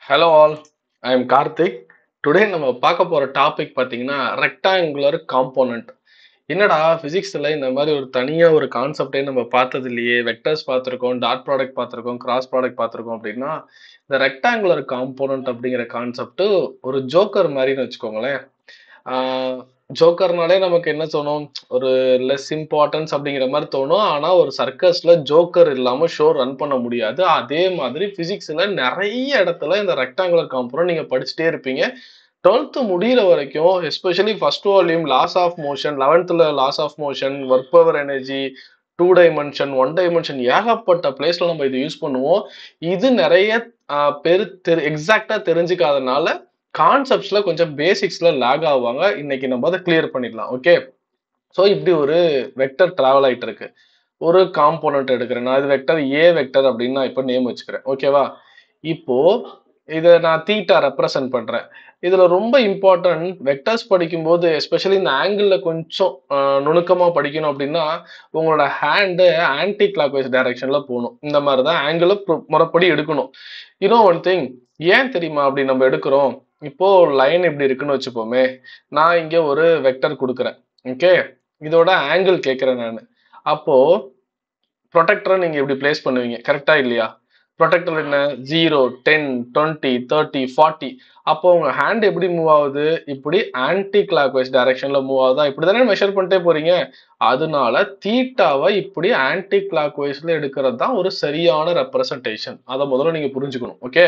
hello all I am Karthik today நம்ம பார்க்க போகிற டாபிக் பார்த்தீங்கன்னா ரெக்டாங்குலர் காம்போனன்ட் என்னடா ஃபிசிக்ஸில் இந்த மாதிரி ஒரு தனியாக ஒரு கான்செப்டே நம்ம பார்த்தது இல்லையே வெக்டர்ஸ் பார்த்துருக்கோம் டாட் ப்ராடக்ட் பார்த்துருக்கோம் கிராஸ் ப்ராடக்ட் பார்த்துருக்கோம் அப்படின்னா இந்த ரெக்டாங்குலர் காம்போனன்ட் அப்படிங்கிற கான்செப்ட் ஒரு ஜோக்கர் மாதிரின்னு வச்சுக்கோங்களேன் ஜோக்கர்னாலே நமக்கு என்ன தோணும் ஒரு லெஸ் இம்பார்ட்டன்ஸ் அப்படிங்கிற மாதிரி தோணும் ஆனால் ஒரு சர்க்கஸ்ல ஜோக்கர் இல்லாமல் ஷோ ரன் பண்ண முடியாது அதே மாதிரி ஃபிசிக்ஸில் நிறைய இடத்துல இந்த ரெக்டாங்குலர் காம்போனன்ட் நீங்கள் படிச்சுட்டே இருப்பீங்க டுவெல்த்து முடிகிற வரைக்கும் especially first volume laws of motion லெவன்த்தில் laws of motion work power energy two dimension one dimension ஏகப்பட்ட பிளேஸ்ல நம்ம இதை யூஸ் பண்ணுவோம் இது நிறைய ஆஹ், பெரு தெரு எக்ஸாக்டா தெரிஞ்சுக்காதனால கான்செப்ட்ஸ்ல கொஞ்சம் பேசிக்ஸ்ல லேக் ஆவாங்க இன்னைக்கு நம்ம அதை கிளியர் பண்ணிடலாம் ஓகே ஸோ இப்படி ஒரு வெக்டர் டிராவல் ஆயிட்டு இருக்கு ஒரு காம்போனன்ட் எடுக்கிறேன் நான் இது வெக்டர் ஏ வெக்டர் அப்படின்னு நான் இப்போ நேம் வச்சுக்கிறேன் ஓகேவா இப்போ இதை நான் தீட்டா ரெப்ரசன்ட் பண்றேன் இதுல ரொம்ப இம்பார்ட்டன்ட் வெக்டர்ஸ் படிக்கும்போது எஸ்பெஷலி இந்த ஆங்கிள் கொஞ்சம் ஆஹ், நுணுக்கமா படிக்கணும் அப்படின்னா உங்களோட ஹேண்டு ஆன்டி கிளாக் வைஸ் டைரக்ஷன்ல போகணும் இந்த மாதிரி தான் ஆங்கிள் முறைப்படி எடுக்கணும் இன்னும் ஒன் திங் ஏன் தெரியுமா அப்படி நம்ம எடுக்கிறோம் இப்போ லைன் இப்படி இருக்குன்னு வச்சுப்போமே நான் இங்க ஒரு வெக்டர் கொடுக்குறேன் ஓகே இதோட ஆங்கிள் கேட்குறேன் நான் அப்போ ப்ரொடெக்டரை நீங்க இப்படி பிளேஸ் பண்ணுவீங்க கரெக்டா இல்லையா ப்ரொடெக்டர் என்ன zero ten twenty thirty forty அப்போ உங்க ஹேண்ட் எப்படி மூவ் ஆகுது இப்படி ஆன்டி கிளாக் வைஸ் டைரக்ஷன்ல மூவ் ஆகுதா இப்படி தானே மெஷர் பண்ணிட்டே போறீங்க அதனால தீட்டாவை இப்படி ஆன்டி கிளாக் வைஸ்ல எடுக்கிறது தான் ஒரு சரியான ரெப்ரசன்டேஷன் அதை முதல்ல நீங்க புரிஞ்சுக்கணும் ஓகே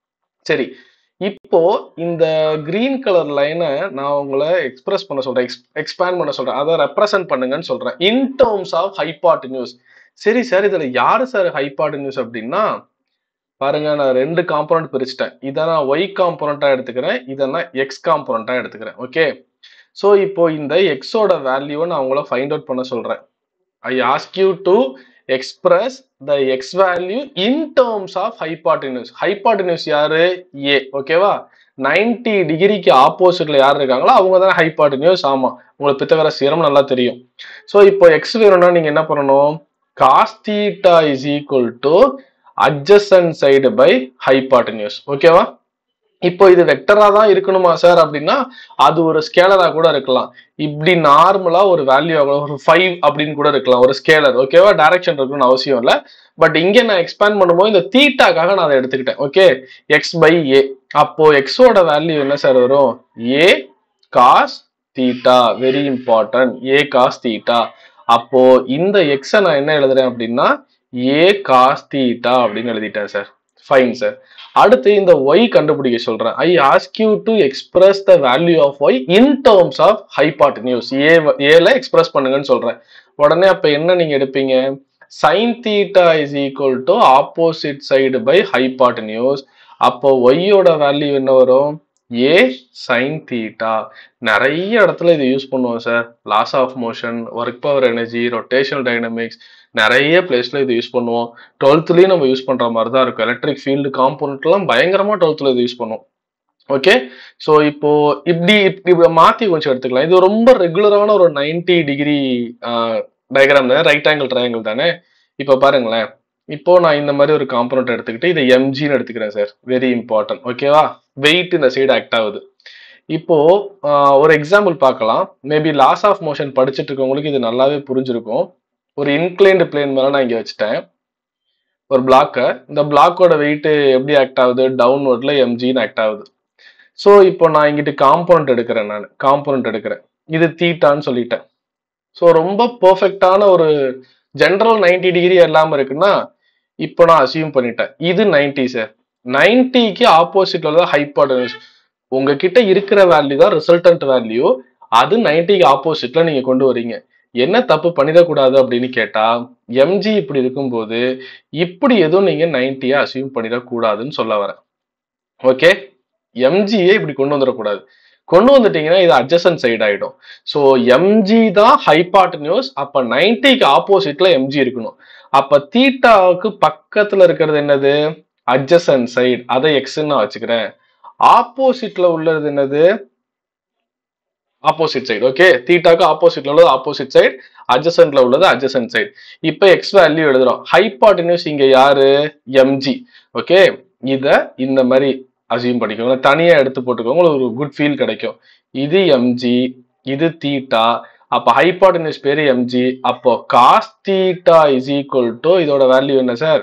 சரி இப்போ இந்த கிரீன் கலர் லைனை நான் உங்களை எக்ஸ்பிரஸ் பண்ண சொல்றேன் எக்ஸ்பேண்ட் பண்ண சொல்றேன் அதை ரெப்ரசன்ட் பண்ணுங்கன்னு சொல்றேன் இன் டேர்ம்ஸ் ஆஃப் ஹைபாட்டினியூஸ் சரி சார் இதுல யாரு சார் ஹைபாட்டினியூஸ் அப்படின்னா பாருங்க நான் ரெண்டு காம்போனன்ட் பிரிச்சுட்டேன் இதை நான் ஒய் காம்போனண்டா எடுத்துக்கிறேன் இதை நான் எக்ஸ் காம்போனண்டா எடுத்துக்கிறேன் ஓகே ஸோ இப்போ இந்த எக்ஸோட வேல்யூவை நான் உங்களை ஃபைண்ட் அவுட் பண்ண சொல்றேன் I ask you to express the x value in terms of hypotenuse hypotenuse யாரு ஏ ஓகேவா 90 டிகிரிக்கு ஆப்போசிட்ல யார் இருக்காங்களோ அவங்க தானே ஹைபாட்டினியூஸ் ஆமா உங்களுக்கு பித்தகர சீரம் நல்லா தெரியும் ஸோ இப்போ எக்ஸ் வேணும்னா நீங்க என்ன பண்ணணும் cos theta is equal to adjacent side by hypotenuse ஓகேவா இப்போ இது வெக்டரா தான் இருக்கணுமா சார் அப்படின்னா அது ஒரு ஸ்கேலரா கூட இருக்கலாம் இப்படி நார்மலா ஒரு வேல்யூ ஒரு ஃபைவ் அப்படின்னு கூட இருக்கலாம் ஒரு ஸ்கேலர் ஓகேவா டைரக்ஷன் இருக்கணும்னு அவசியம் இல்லை பட் இங்க நான் எக்ஸ்பேண்ட் பண்ணும்போது இந்த தீட்டாக்காக நான் அதை எடுத்துக்கிட்டேன் ஓகே எக்ஸ் பை ஏ அப்போ எக்ஸோட வேல்யூ என்ன சார் வரும் a cos theta very important a cos theta அப்போ இந்த எக்ஸை நான் என்ன எழுதுறேன் அப்படின்னா ஏ காஸ் தீட்டா அப்படின்னு எழுதிட்டேன் சார் ஃபைன் சார் அடுத்து இந்த ஒய் கண்டுபிடிக்க சொல்றேன் I ask you to express the value of y in terms of hypotenuse ஏ ஏல எக்ஸ்பிரஸ் பண்ணுங்கன்னு சொல்றேன் உடனே அப்ப என்ன நீங்க எடுப்பீங்க sine theta is equal to opposite side by hypotenuse அப்போ ஒய்யோட வேல்யூ என்ன வரும் ஏ சைன் தீட்டா நிறைய இடத்துல இது யூஸ் பண்ணுவோம் sir laws of motion work power energy rotational dynamics நிறைய பிளேஸ்ல இது யூஸ் பண்ணுவோம் டுவெல்த்லயும் நம்ம யூஸ் பண்ற மாதிரி தான் இருக்கும் எலக்ட்ரிக் ஃபீல்டு காம்போனன்ட்லாம் பயங்கரமா டுவெல்த்ல இது யூஸ் பண்ணுவோம் ஓகே ஸோ இப்போ இப்படி இப்படி இப்படி மாத்தி கொஞ்சம் எடுத்துக்கலாம் இது ரொம்ப ரெகுலரான ஒரு 90 டிகிரி டயக்ராம் தானே ரைட் ஆங்கிள் ட்ரையாங்கிள் தானே இப்போ பாருங்களேன் இப்போ நான் இந்த மாதிரி ஒரு காம்பனண்ட் எடுத்துக்கிட்டு இதை எம்ஜின்னு எடுத்துக்கிறேன் சார் வெரி இம்பார்ட்டன்ட் ஓகேவா வெயிட் இந்த சைடு ஆக்ட் ஆகுது இப்போ ஆஹ், ஒரு எக்ஸாம்பிள் பார்க்கலாம் மேபி லாஸ் ஆஃப் மோஷன் படிச்சுட்டு இருக்கவங்களுக்கு இது நல்லாவே புரிஞ்சிருக்கும் ஒரு இன்க்ளைன்டு பிளேன் மேலே நான் இங்கே வச்சுட்டேன் ஒரு பிளாக்கை இந்த பிளாக்கோட வெயிட் எப்படி ஆக்ட் ஆகுது டவுன்வர்ட்ல எம்ஜின்னு ஆக்ட் ஆகுது ஸோ இப்போ நான் இங்கிட்டு காம்போனன்ட் எடுக்கிறேன் நான் காம்போனன்ட் எடுக்கிறேன் இது தீட்டான்னு சொல்லிட்டேன் ஸோ ரொம்ப பெர்ஃபெக்டான ஒரு ஜென்ரல் 90 டிகிரி இல்லாம இருக்குன்னா இப்போ நான் அசியூம் பண்ணிட்டேன் இது 90 சார் 90க்கு ஆப்போசிட்ல உள்ள ஹைபாட்டன்ஸ் உங்ககிட்ட இருக்கிற வேல்யூ தான் ரிசல்டன்ட் வேல்யூ அது 90க்கு ஆப்போசிட்ல நீங்க கொண்டு வரீங்க என்ன தப்பு பண்ணிடக்கூடாது அப்படின்னு கேட்டா எம்ஜி இப்படி இருக்கும்போது இப்படி எதுவும் நீங்க 90 அசியூம் பண்ணிடக்கூடாதுன்னு சொல்ல வரேன் ஓகே எம்ஜியை இப்படி கொண்டு வந்துடக்கூடாது கொண்டு வந்துட்டீங்கன்னா இது அட்ஜசன்ட் சைடு ஆயிடும் ஸோ எம்ஜி தான் ஹைபாட்டனியூஸ் அப்ப 90க்கு ஆப்போசிட்ல எம்ஜி இருக்கணும் அப்ப தீட்டாவுக்கு பக்கத்துல இருக்கிறது என்னது அட்ஜசன்ட் சைடு அதை எக்ஸ்ன்னு நான் வச்சுக்கிறேன் ஆப்போசிட்ல உள்ளது என்னது ஆப்போசிட் சைடு ஓகே தீட்டாக்கு ஆப்போசிட்ல உள்ளது ஆப்போசிட் சைடு அட்ஜசன்ட்ல உள்ளது அட்ஜசன்ட் சைடு இப்போ எக்ஸ் வேல்யூ எழுதுறோம் ஹைபாட்டினியூஸ் இங்க யாரு எம்ஜி ஓகே இத இந்த மாதிரி அசியூம் பண்ணிக்கோங்க தனியா எடுத்து போட்டுக்கோங்க உங்களுக்கு ஒரு குட் ஃபீல் கிடைக்கும் இது எம்ஜி இது தீட்டா அப்ப ஹைபாட்டனியூஸ் பேரு எம்ஜி அப்போ cos theta is equal to இதோட வேல்யூ என்ன sir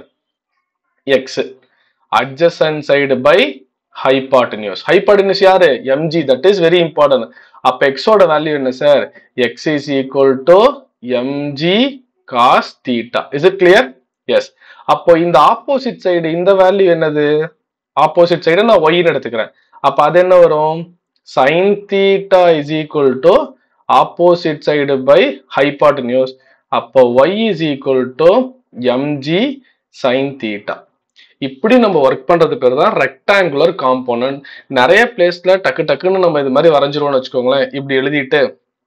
x adjacent side by hypotenuse hypotenuse யாரு mg that is very important அப்ப x ஓட வேல்யூ என்ன sir x is equal to mg cos theta is it clear yes அப்போ இந்த opposite side இந்த value என்னது ஆப்போசிட் சைடு நான் y ன்னு எடுத்துக்கிறேன் அப்ப அது என்ன வரும் sin theta is equal to opposite side by hypotenuse அப்போ y is equal to mg sin theta இப்படி நம்ம ஒர்க் பண்றது பேர் தான் ரெக்டாங்குலர் காம்போனன்ட் நிறைய பிளேஸ்ல டக்கு டக்குன்னு நம்ம இது மாதிரி வரைஞ்சிருவோம்னு வச்சுக்கோங்களேன் இப்படி எழுதிட்டு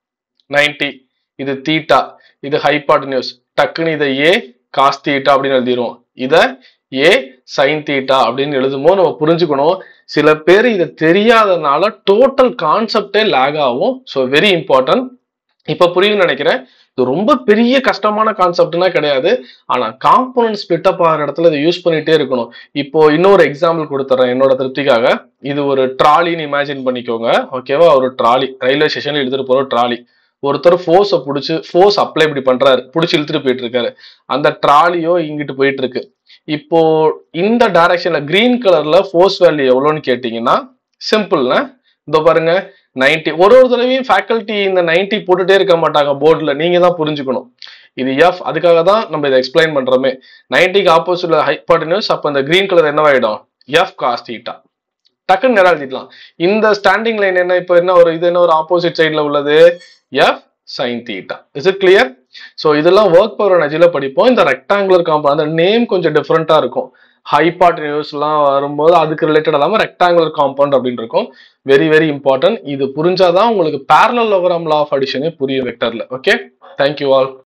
90 இது தீட்டா இது ஹைபாட்டனியூஸ் டக்குன்னு இதை ஏ காஸ் தீட்டா அப்படின்னு எழுதிருவோம் இதை ஏ சைன் தீட்டா அப்படின்னு எழுதும்போது நம்ம புரிஞ்சுக்கணும் சில பேர் இதை தெரியாதனால டோட்டல் கான்செப்டே லேக் ஆகும் ஸோ வெரி இம்பார்ட்டன்ட் இப்ப புரியுதுன்னு நினைக்கிறேன் இது ரொம்ப பெரிய கஷ்டமான கான்செப்ட்னா கிடையாது ஆனா காம்போனன்ட் ஸ்பிட் அப் ஆகிற இடத்துல இதை யூஸ் பண்ணிட்டே இருக்கணும் இப்போ இன்னொரு எக்ஸாம்பிள் கொடுத்துறேன் என்னோட திருப்திக்காக இது ஒரு ட்ராலின்னு இமேஜின் பண்ணிக்கோங்க ஓகேவா ஒரு ட்ராலி ரயில்வே ஸ்டேஷன்ல எடுத்துட்டு போற ட்ராலி ஒருத்தர் ஃபோர்ஸை பிடிச்சி ஃபோர்ஸ் அப்ளை இப்படி பண்றாரு பிடிச்சி இழுத்துட்டு போயிட்டு இருக்காரு அந்த ட்ராலியோ இங்கிட்டு போயிட்டு இருக்கு இப்போ இந்த டைரக்ஷன்ல கிரீன் கலர்ல ஃபோர்ஸ் வேல்யூ எவ்வளோன்னு கேட்டீங்கன்னா சிம்பிள்னா இதோ பாருங்க 90 ஒரு ஒரு தடவையும் ஃபேக்கல்ட்டி இந்த 90 போட்டுட்டே இருக்க மாட்டாங்க போர்டில் நீங்க தான் புரிஞ்சுக்கணும் இது எஃப் அதுக்காக தான் நம்ம இதை எக்ஸ்பிளைன் பண்றோமே 90க்கு ஆப்போசிட்ல ஹைபாட்டனியூஸ் அப்போ இந்த கிரீன் கலர் என்னவாயிடும் எஃப் காஸ் தீட்டா டக்குன்னு நேரம் எழுதிடலாம் இந்த ஸ்டாண்டிங் லைன் என்ன இப்போ என்ன ஒரு இது என்ன ஒரு ஆப்போசிட் சைடில் உள்ளது F sine theta is it clear so இதெல்லாம் ஒர்க் பவர் எனர்ஜியில் படிப்போம் இந்த ரெக்டாங்குலர் காம்பவுண்ட் அந்த நேம் கொஞ்சம் டிஃப்ரெண்ட்டாக இருக்கும் ஹைபாட்டனியூஸ்லாம் வரும்போது அதுக்கு ரிலேட்டட் இல்லாமல் ரெக்டாங்குலர் காம்பவுண்ட் அப்படின்னு இருக்கும் வெரி வெரி இம்பார்ட்டன்ட் இது புரிஞ்சாதான் உங்களுக்கு பேரலல் லோகராம் லா ஆஃப் அடிஷனே புரியும் வெக்டர்ல ஓகே தேங்க்யூ ஆல்